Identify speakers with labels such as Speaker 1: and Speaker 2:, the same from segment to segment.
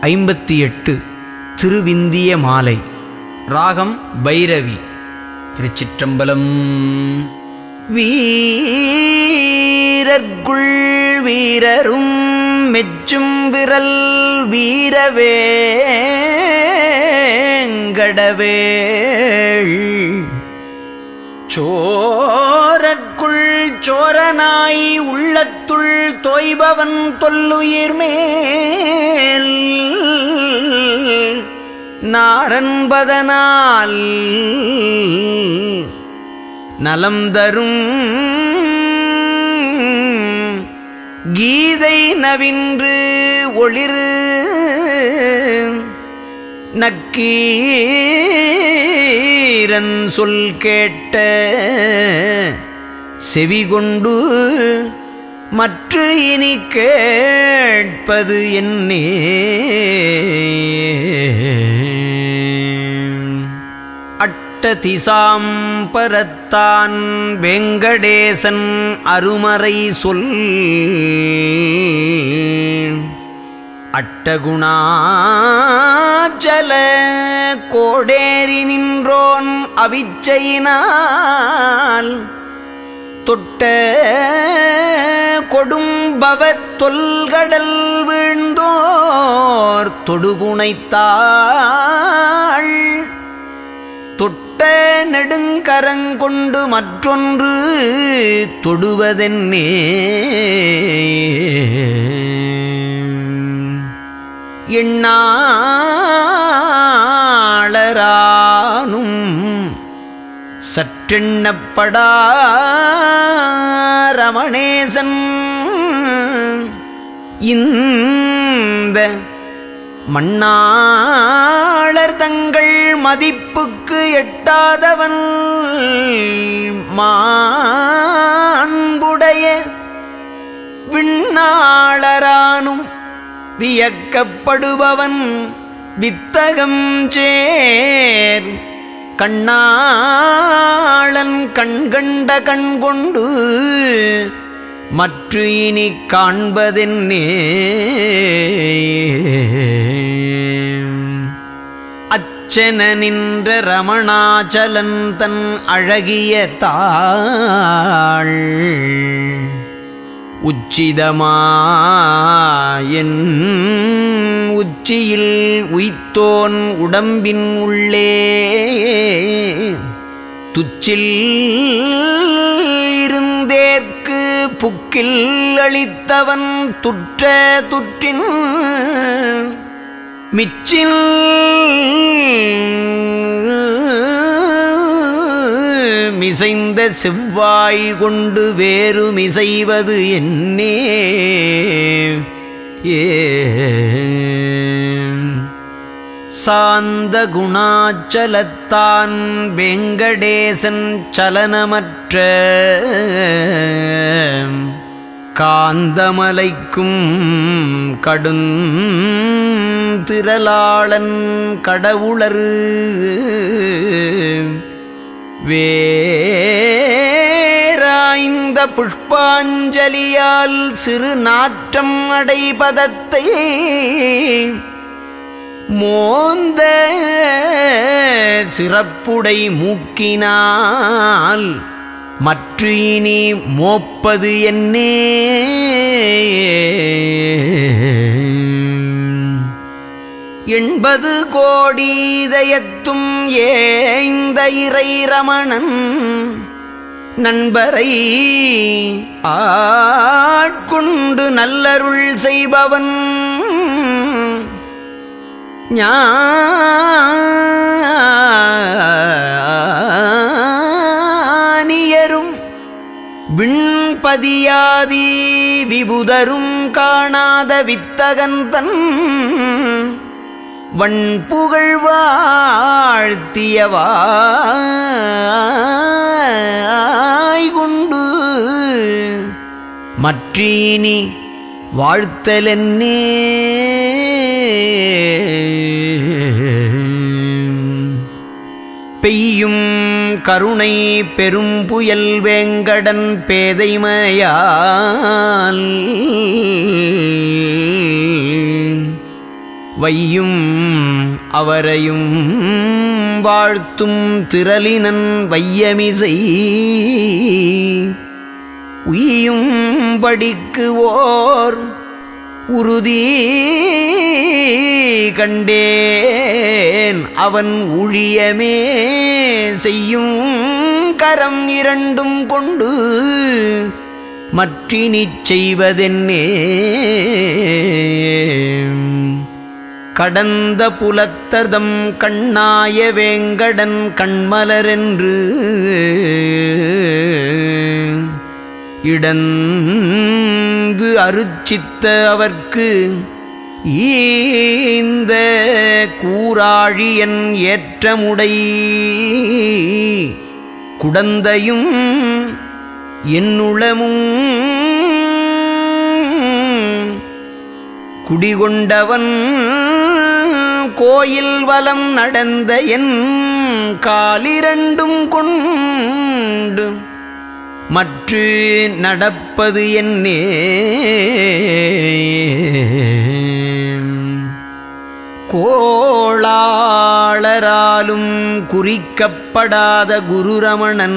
Speaker 1: ஐம்பத்தி எட்டு திருவிந்திய மாலை ராகம் பைரவி திருச்சிற்றம்பலம் வீரர்க்குள் வீரரும் மெச்சும் விரல் வீரவேங்கடவேள் சோரற்குள் சோரனாய் உள்ளத்துள் தோய்பவன் தொல்லுயிர் மேல் நாரன்பதனால் நலம் தரும் கீதை நவின்று ஒளிர் நக்கீரன் சொல் கேட்ட செவிகொண்டு மற்ற இனி கேட்பது என்னே அட்டதிசாம் பரத்தான் வெங்கடேசன் அருமறை சொல் அட்டகுணாச்சல கோடேறி நின்றோன் அவிச்சையினால் தொட்ட கொடும்பவத் தொல்கடல் வீழ்ந்தோர் தொடுபுனைத்தாள் தொட்ட நெடுங்கரங்கொண்டு மற்றொன்று தொடுவதென்னே எண்ணாளரானும் சற்றெண்ணப்படா ரமணேசன் இந்த மண்ணாளர் தங்கள் மதிப்புக்கு எட்டாதவன் மாண்புடைய விண்ணாளரானும் வியக்கப்படுபவன் வித்தகம் சேர் கண்ணாளன் கண்கண்ட கண்கொண்டு மற்ற இனி காண்பதென்னே அச்சன நின்ற ரமணாச்சலன் தன் அழகிய தாள் உச்சிதமாயன் உச்சியில் உய்த்தோன் உடம்பின் உள்ளே துச்சில் இருந்தேற்கு புக்கில் அளித்தவன் துற்ற துற்றின் மிச்சில் மிசைந்த செவ்வாய் கொண்டு வேறு மிசைவது என்னே ஏ சாந்த குணாச்சலத்தான் வெங்கடேசன் சலனமற்ற காந்தமலைக்கும் கடும் திரளாளன் கடவுளர் வேராய்ந்த புஷ்பாஞ்சலியால் சிறு நாற்றம் அடைபதத்தை மோந்த சிறப்புடை மூக்கினால் மற்ற இனி மோப்பது என்னே எண்பது கோடி இதயத்தும் ஏந்த இறை ரமணன் நண்பரை ஆட்கொண்டு நல்லருள் செய்பவன் ஞானியரும் விண்பதியாதி விபுதரும் காணாத வித்தகந்தன் வண்புகழ் வாழ்த்தியவாய்குண்டு மற்றீனி வாழ்த்தலென்னே பெய்யும் கருணை பெரும் புயல் வேங்கடன் பேதைமையால் வையும் அவரையும் வாழ்த்தும் திரளினன் வையமிசை உய்யும் படிக்கு ஓர் உறுதி கண்டேன் அவன் ஊழியமே செய்யும் கரம் இரண்டும் கொண்டு மற்றினிச் செய்வதென்னே கடந்த புலத்தர்தம் கண்ணாய வேங்கடன் கண்மலரென்று இடந்து அருச்சித்த அவர்க்கு ஈந்த கூராழியன் ஏற்றமுடை குடந்தையும் என்னுளமும் குடிகொண்டவன் கோயில் வலம் நடந்த என் காலிரண்டும் கொண்டு மற்று நடப்பது என்னே கோளாளராலும் குறிக்கப்படாத குருரமணன்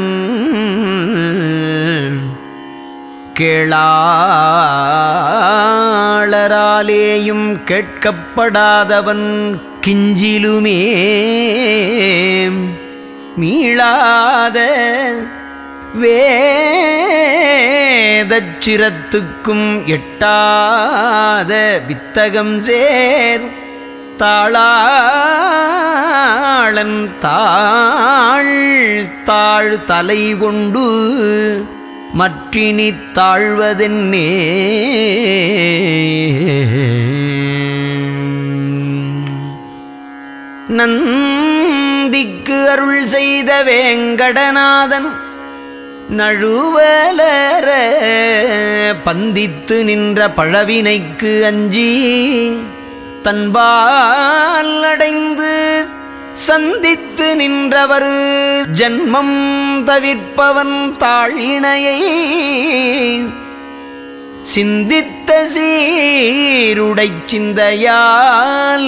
Speaker 1: கேளாளராலேயும் கேட்கப்படாதவன் கிஞ்சிலுமே மீளாத வேதச்சிரத்துக்கும் எட்டாத வித்தகம் சேர் தாளாளன் தாழ் தாழ் தலை கொண்டு மற்றினி தாழ்வதென்னே நந்திக்கு அருள் செய்த வேங்கடநாதன் நழுவலர பந்தித்து நின்ற பழவினைக்கு அஞ்சி தன்பால் அடைந்து சந்தித்து நின்றவர் ஜன்மம் தவிர்ப்பவன் தாழினையை சிந்தித்த சீருடை சிந்தையால்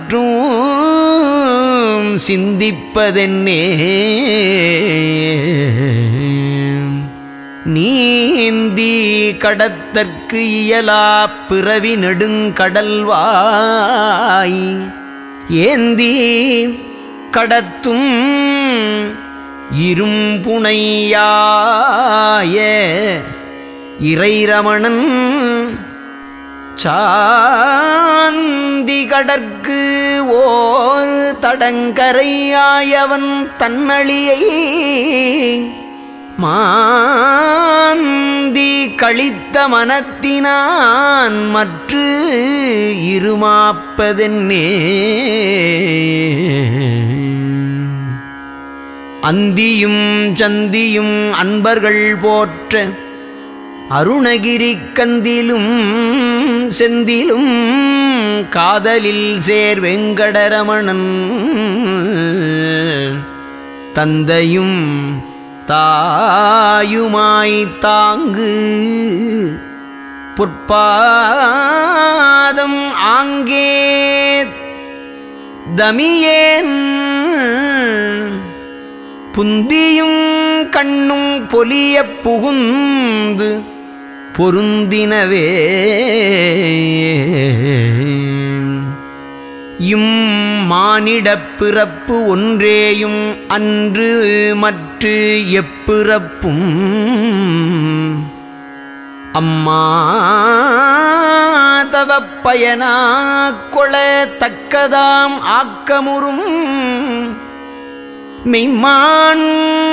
Speaker 1: மற்றும் சிந்திப்பதென்னே நீந்தி கடத்தற்கு இயலா பிறவி நெடுங்கடல்வாய் ஏந்தி கடத்தும் இரும்புனையாய இறைரமணன் சாந்தி கடற்கு ஓர் தடங்கரையாயவன் தன்னழியை மாந்தி கழித்த மனத்தினான் மற்று இருமாப்பதென்னே அந்தியும் சந்தியும் அன்பர்கள் போற்ற அருணகிரி கந்திலும் செந்திலும் காதலில் சேர் வெங்கடரமணன் தந்தையும் தாயுமாய் தாங்கு பொற்பாதம் ஆங்கே தமியேன் புந்தியும் கண்ணும் பொலிய புகுந்து பொருந்தினவே இம் மானிடப் பிறப்பு ஒன்றேயும் அன்று மற்று எப்பிறப்பும் அம்மா தவப் பயனா கொள தக்கதாம் ஆக்கமுறும் மெய்மான்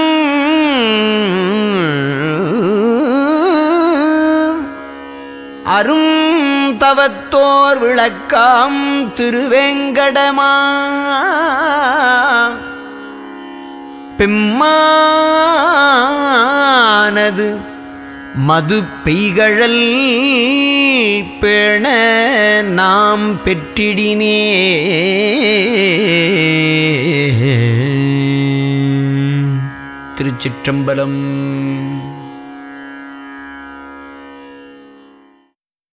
Speaker 1: அரும் தவத்தோர் விளக்காம் திருவேங்கடமா பெம்மானது மது பெய்கழல் பேண நாம் பெற்றிடினே திருச்சிற்றம்பலம்